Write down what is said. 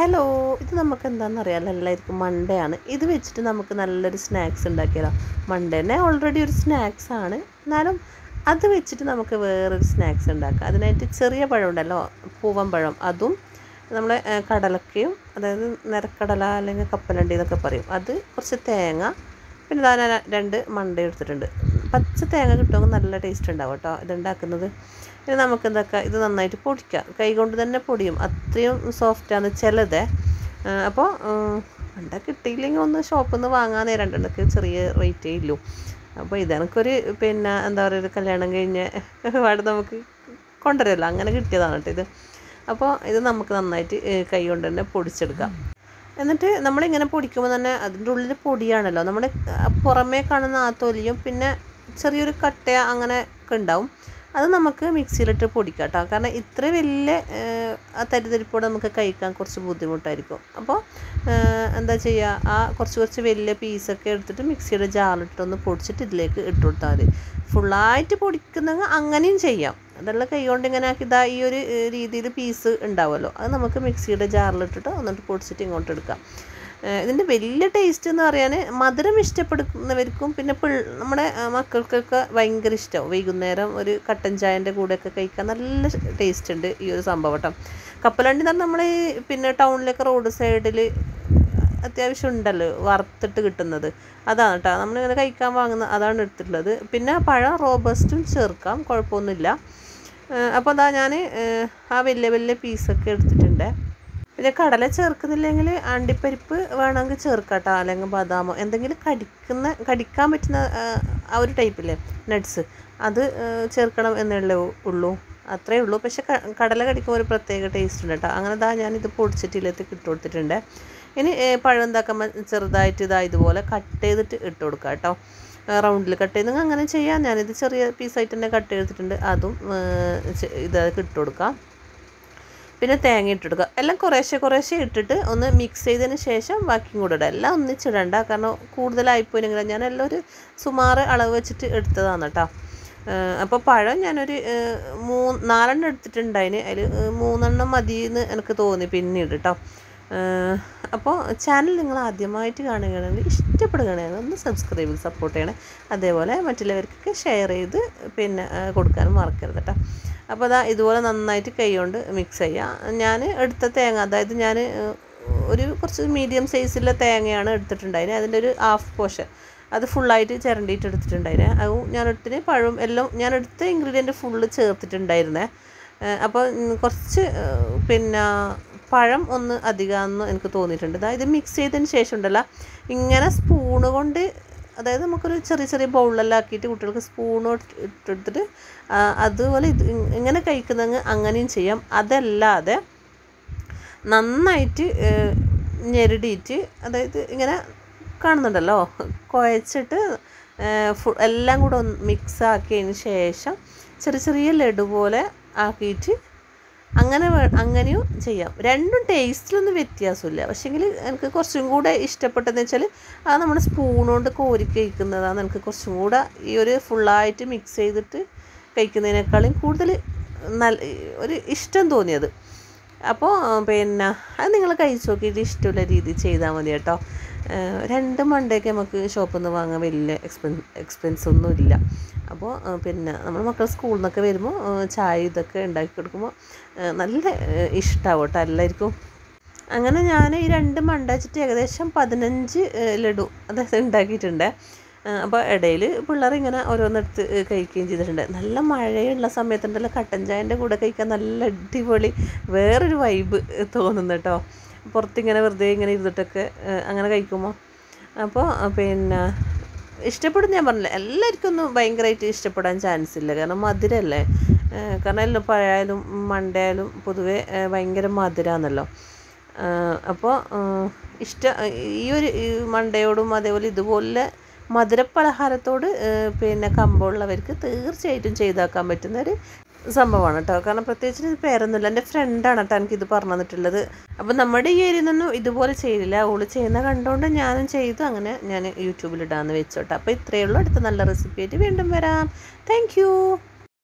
hello ഇത് നമുക്ക് എന്താണെന്ന് അറിയാമല്ലോ എല്ലാവർക്കും മൺഡേ ആണ് ഇത് വെച്ചിട്ട് നമുക്ക് നല്ലൊരു സ്നാക്സ് ഉണ്ടാക്കിയാലോ മൺഡേ തന്നെ ഓൾറെഡി ഒരു സ്നാക്സ് ആണ് എന്നാലും അത് വെച്ചിട്ട് നമുക്ക് വേറൊരു സ്നാക്സ് ഉണ്ടാക്കാം അതിനായിട്ട് ചെറിയ പഴം ഉണ്ടല്ലോ പൂവൻ പഴം അതും നമ്മളെ ഏ, കടലക്കയും അതായത് നിരക്കടല അല്ലെങ്കിൽ കപ്പലണ്ടി എന്നൊക്കെ പറയും അത് കുറച്ച് തേങ്ങ പിന്നെ ഇതാ ഞാൻ രണ്ട് മണ്ട എടുത്തിട്ടുണ്ട് പച്ച തേങ്ങ കിട്ടുമെങ്കിൽ നല്ല ടേസ്റ്റ് ഉണ്ടാവും കേട്ടോ ഇതുണ്ടാക്കുന്നത് ഇനി നമുക്ക് എന്താക്കാം ഇത് നന്നായിട്ട് പൊടിക്കാം കൈ കൊണ്ട് തന്നെ പൊടിയും അത്രയും സോഫ്റ്റാണ് ചിലത് അപ്പോൾ മണ്ട കിട്ടിയില്ലെങ്കിൽ ഒന്ന് ഷോപ്പിൽ നിന്ന് വാങ്ങാൻ രണ്ടെണ്ണക്ക് ചെറിയ റേറ്റേ ഇല്ലൂ അപ്പോൾ ഇതെനക്കൊരു പിന്നെ എന്താ പറയുക ഒരു കല്യാണം കഴിഞ്ഞ് പാട് നമുക്ക് കൊണ്ടുവരുമല്ലോ അങ്ങനെ കിട്ടിയതാണ് കേട്ടോ ഇത് അപ്പോൾ ഇത് നമുക്ക് നന്നായിട്ട് ഏ, കൈ കൊണ്ട് തന്നെ പൊടിച്ചെടുക്കാം എന്നിട്ട് നമ്മളിങ്ങനെ പൊടിക്കുമ്പോൾ തന്നെ അതിൻ്റെ ഉള്ളിൽ പൊടിയാണല്ലോ നമ്മുടെ ആ, പുറമേ കാണുന്ന ആ തൊലിയും പിന്നെ ചെറിയൊരു കട്ട അങ്ങനെ ഒക്കെ ഉണ്ടാവും അത് നമുക്ക് മിക്സിയിലിട്ട് പൊടിക്കാം കേട്ടോ കാരണം ഇത്ര വലിയ ഏഹ്, ആ തരിതരിപ്പോടെ നമുക്ക് കഴിക്കാൻ കുറച്ച് ബുദ്ധിമുട്ടായിരിക്കും അപ്പോൾ ഏഹ്, എന്താ ചെയ്യുക ആ കുറച്ച് കുറച്ച് വലിയ പീസൊക്കെ എടുത്തിട്ട് മിക്സിയുടെ ജാറിലിട്ടൊന്ന് പൊടിച്ചിട്ട് ഇതിലേക്ക് ഇട്ട് കൊടുത്താൽ മതി ഫുള്ളായിട്ട് പൊടിക്കുന്നെങ്കിൽ അങ്ങനെയും ചെയ്യാം അതെല്ലാം കൈ കൊണ്ട് ഇങ്ങനെ ആക്കി ഇതാ ഈ ഒരു രീതിയിൽ പീസ് ഉണ്ടാവുമല്ലോ അത് നമുക്ക് മിക്സിയുടെ ജാറിലിട്ടിട്ട് എന്നിട്ട് പൊടിച്ചിട്ട് ഇങ്ങോട്ട് എടുക്കാം ഏഹ് ഇതിൻ്റെ വലിയ ടേസ്റ്റ് എന്ന് പറയാൻ മധുരം ഇഷ്ടപ്പെടുന്നവർക്കും പിന്നെ പിൾ നമ്മുടെ ആ, മക്കൾക്കൊക്കെ ഭയങ്കര ഇഷ്ടമാവും വൈകുന്നേരം ഒരു കട്ടൻ ചായൻ്റെ കൂടെയൊക്കെ കഴിക്കാൻ നല്ല ടേസ്റ്റ് ഉണ്ട് ഈ ഒരു സംഭവം കേട്ടോ കപ്പലണ്ടി എന്ന് പറഞ്ഞാൽ നമ്മൾ പിന്നെ ടൗണിലൊക്കെ റോഡ് സൈഡിൽ അത്യാവശ്യം ഉണ്ടല്ലോ വറുത്തിട്ട് കിട്ടുന്നത് അതാണ് കേട്ടോ നമ്മളിങ്ങനെ കഴിക്കാൻ വാങ്ങുന്ന അതാണ് എടുത്തിട്ടുള്ളത് പിന്നെ പഴം റോബസ്റ്റും ചേർക്കാം കുഴപ്പമൊന്നുമില്ല അപ്പോൾ അതാ ഞാൻ ആ വലിയ വലിയ പീസൊക്കെ എടുത്തിട്ടുണ്ട് പിന്നെ കടല ചേർക്കുന്നില്ലെങ്കിൽ അണ്ടിപ്പരിപ്പ് വേണമെങ്കിൽ ചേർക്കാം കേട്ടോ അല്ലെങ്കിൽ ബദാമോ എന്തെങ്കിലും കടിക്കുന്ന കടിക്കാൻ പറ്റുന്ന ആ, ആ ഒരു ടൈപ്പില്ലേ നട്ട്സ് അത് ആ, ചേർക്കണം എന്നുള്ളേ ഉള്ളൂ അത്രേ ഉള്ളൂ പക്ഷെ ക- കടല കടിക്കുമ്പോൾ ഒരു പ്രത്യേക ടേസ്റ്റ് ഉണ്ട് കേട്ടോ അങ്ങനെ ദാ ഞാനിത് പൊടിച്ചിട്ടിലേക്ക് ഇട്ട് കൊടുത്തിട്ടുണ്ട് ഇനി ഏ, പഴം എന്താക്കുമ്പോൾ ചെറുതായിട്ട് ഇതാ ഇതുപോലെ കട്ട് ചെയ്തിട്ട് ഇട്ട് കൊടുക്കുക കേട്ടോ റൗണ്ടിൽ കട്ട് ചെയ്ത് അങ്ങനെ ചെയ്യാം ഞാനിത് ചെറിയ പീസായിട്ട് തന്നെ കട്ട് ചെയ്തിട്ടുണ്ട് അതും ഇതൊക്കെ ഇട്ട് കൊടുക്കാം പിന്നെ തേങ്ങ ഇട്ടെടുക്കുക എല്ലാം കുറേശ്ശെ കുറേശ്ശെ ഇട്ടിട്ട് ഒന്ന് മിക്സ് ചെയ്തതിന് ശേഷം ബാക്കിയും കൂടെ ഇടുക എല്ലാം ഒന്നിച്ചിടണ്ട കാരണം കൂടുതലായിപ്പോയില്ലെങ്കിൽ ഞാൻ എല്ലാം ഒരു സുമാറ് അളവ് വെച്ചിട്ട് എടുത്തതാണ് കേട്ടോ അപ്പോൾ പഴം ഞാനൊരു ഏഹ്, മൂ നാലെണ്ണം എടുത്തിട്ടുണ്ടായിന് അതിൽ മൂന്നെണ്ണം മതി എന്ന് എനിക്ക് തോന്നി പിന്നീട് കേട്ടോ അപ്പോൾ ചാനൽ നിങ്ങൾ ആദ്യമായിട്ട് കാണുകയാണെങ്കിൽ ഇഷ്ടപ്പെടുകയാണെങ്കിൽ ഒന്ന് സബ്സ്ക്രൈബ് ചെയ്ത് സപ്പോർട്ട് ചെയ്യണേ അതേപോലെ മറ്റുള്ളവർക്കൊക്കെ ഷെയർ ചെയ്ത് പിന്നെ ആ, കൊടുക്കാനും മറക്കരുത് കേട്ടോ അപ്പോൾ അതാ ഇതുപോലെ നന്നായിട്ട് കൈ കൊണ്ട് മിക്സ് ചെയ്യുക ഞാൻ എടുത്ത തേങ്ങ അതായത് ഞാൻ ഒരു കുറച്ച് മീഡിയം സൈസിലെ തേങ്ങയാണ് എടുത്തിട്ടുണ്ടായിരുന്നത് അതിൻ്റെ ഒരു ഹാഫ് പോർഷൻ അത് ഫുള്ളായിട്ട് ചിരണ്ടിയിട്ട് എടുത്തിട്ടുണ്ടായിരുന്നേ അത് ഞാൻ എടുത്തിന് പഴവും എല്ലാം ഞാൻ എടുത്ത ഇൻഗ്രീഡിയൻറ്റ് ഫുള്ള് ചേർത്തിട്ടുണ്ടായിരുന്നേ ഏഹ് അപ്പോൾ ഉം കുറച്ച് ഏഹ് പിന്നെ പഴം ഒന്ന് അധികമാണെന്ന് എനിക്ക് തോന്നിയിട്ടുണ്ട് ദാ ഇത് മിക്സ് ചെയ്തതിന് ശേഷം ഉണ്ടല്ലോ ഇങ്ങനെ സ്പൂണ് കൊണ്ട് അതായത് നമുക്കൊരു ചെറിയ ചെറിയ ബൗളിലെല്ലാം ആക്കിയിട്ട് കുട്ടികൾക്ക് സ്പൂൺ ഇട്ടെടുത്തിട്ട് ആ, അതുപോലെ ഇത് ഇ- ഇങ്ങനെ കഴിക്കുന്നെങ്കിൽ അങ്ങനെയും ചെയ്യാം അതല്ലാതെ നന്നായിട്ട് ഏഹ്, ഞെരടിയിട്ട് അതായത് ഇങ്ങനെ കാണുന്നുണ്ടല്ലോ കുഴച്ചിട്ട് ഏഹ്, ഫു എല്ലാം കൂടെ ഒന്ന് മിക്സ് ആക്കിയതിന് ശേഷം ചെറിയ ചെറിയ ലഡു പോലെ ആക്കിയിട്ട് അങ്ങനെ വേ- അങ്ങനെയും ചെയ്യാം രണ്ടും ടേസ്റ്റിലൊന്നും വ്യത്യാസമില്ല പക്ഷേങ്കിൽ എനിക്ക് കുറച്ചും കൂടെ ഇഷ്ടപ്പെട്ടതെന്ന് വെച്ചാൽ അത് നമ്മൾ സ്പൂൺ കൊണ്ട് കോരി കഴിക്കുന്നതാണ് എനിക്ക് കുറച്ചും കൂടെ ഈ ഒരു ഫുള്ളായിട്ട് മിക്സ് ചെയ്തിട്ട് കഴിക്കുന്നതിനേക്കാളും കൂടുതൽ നല്ല ഒരു ഇഷ്ടം തോന്നിയത് അപ്പോൾ പിന്നെ അത് നിങ്ങൾ കഴിച്ച് നോക്കിയിട്ട് ഇഷ്ടമുള്ള രീതി ചെയ്താൽ മതി കേട്ടോ ഏഹ് രണ്ട് മണ്ടയൊക്കെ നമുക്ക് ഷോപ്പിൽ നിന്ന് വാങ്ങാൻ വലിയ എക്സ്പെൻ എക്സ്പെൻസ് ഒന്നും ഇല്ല അപ്പോൾ ഏഹ് പിന്നെ നമ്മൾ മക്കൾ സ്കൂളിൽ നിന്നൊക്കെ വരുമ്പോൾ ഏഹ് ചായ ഇതൊക്കെ ഉണ്ടാക്കി കൊടുക്കുമ്പോൾ ഏഹ് നല്ല ഇഷ്ടമാവും കേട്ടോ എല്ലാവർക്കും അങ്ങനെ ഞാൻ ഈ രണ്ട് മണ്ട വെച്ചിട്ട് ഏകദേശം പതിനഞ്ച് ഏഹ് ലഡു അതായത് ഉണ്ടാക്കിയിട്ടുണ്ട് അപ്പോൾ ഇടയിൽ പിള്ളേർ ഇങ്ങനെ ഓരോന്നെടുത്ത് ഏഹ് കഴിക്കുകയും ചെയ്തിട്ടുണ്ട് നല്ല മഴയുള്ള സമയത്തുണ്ടല്ലോ കട്ടൻ ചായൻ്റെ കൂടെ കഴിക്കാൻ നല്ല അടിപൊളി വേറൊരു വൈബ് തോന്നുന്നു കേട്ടോ പുറത്തിങ്ങനെ വെറുതെ ഇങ്ങനെ ഇരുന്നിട്ടൊക്കെ ഏഹ് അങ്ങനെ കഴിക്കുമ്പോൾ അപ്പോൾ പിന്നെ ഇഷ്ടപ്പെടും ഞാൻ പറഞ്ഞില്ല എല്ലാവർക്കും ഒന്നും ഭയങ്കരമായിട്ട് ഇഷ്ടപ്പെടാൻ ചാൻസ് ഇല്ല കാരണം മധുരമല്ലേ ഏഹ് കാരണം എല്ലാം പഴയായാലും മണ്ടയായാലും പൊതുവേ ഏഹ് ഭയങ്കര മധുരമാണല്ലോ അപ്പോൾ ഇഷ്ട ഈ ഒരു ഈ മണ്ടയോടും അതേപോലെ ഇതുപോലെ മധുരപ്പലഹാരത്തോട് ഏഹ് പിന്നെ കമ്പമുള്ളവർക്ക് തീർച്ചയായിട്ടും ചെയ്താക്കാൻ പറ്റുന്ന ഒരു സംഭവമാണ് കേട്ടോ കാരണം പ്രത്യേകിച്ച് ഇത് പേരൊന്നുമില്ല എൻ്റെ ഫ്രണ്ടാണ് കേട്ടോ എനിക്കിത് പറഞ്ഞു തന്നിട്ടുള്ളത് അപ്പം നമ്മുടെ ഈ ഏരിയയിൽ നിന്നും ഇതുപോലെ ചെയ്തില്ല ഓള് ചെയ്യുന്ന കണ്ടുകൊണ്ട് ഞാനും ചെയ്തു അങ്ങനെ ഞാൻ യൂട്യൂബിൽ ഇടാമെന്ന് വെച്ചോട്ടെ അപ്പോൾ ഇത്രയേ ഉള്ളൂ അടുത്ത നല്ല റെസിപ്പി ആയിട്ട് വീണ്ടും വരാം താങ്ക്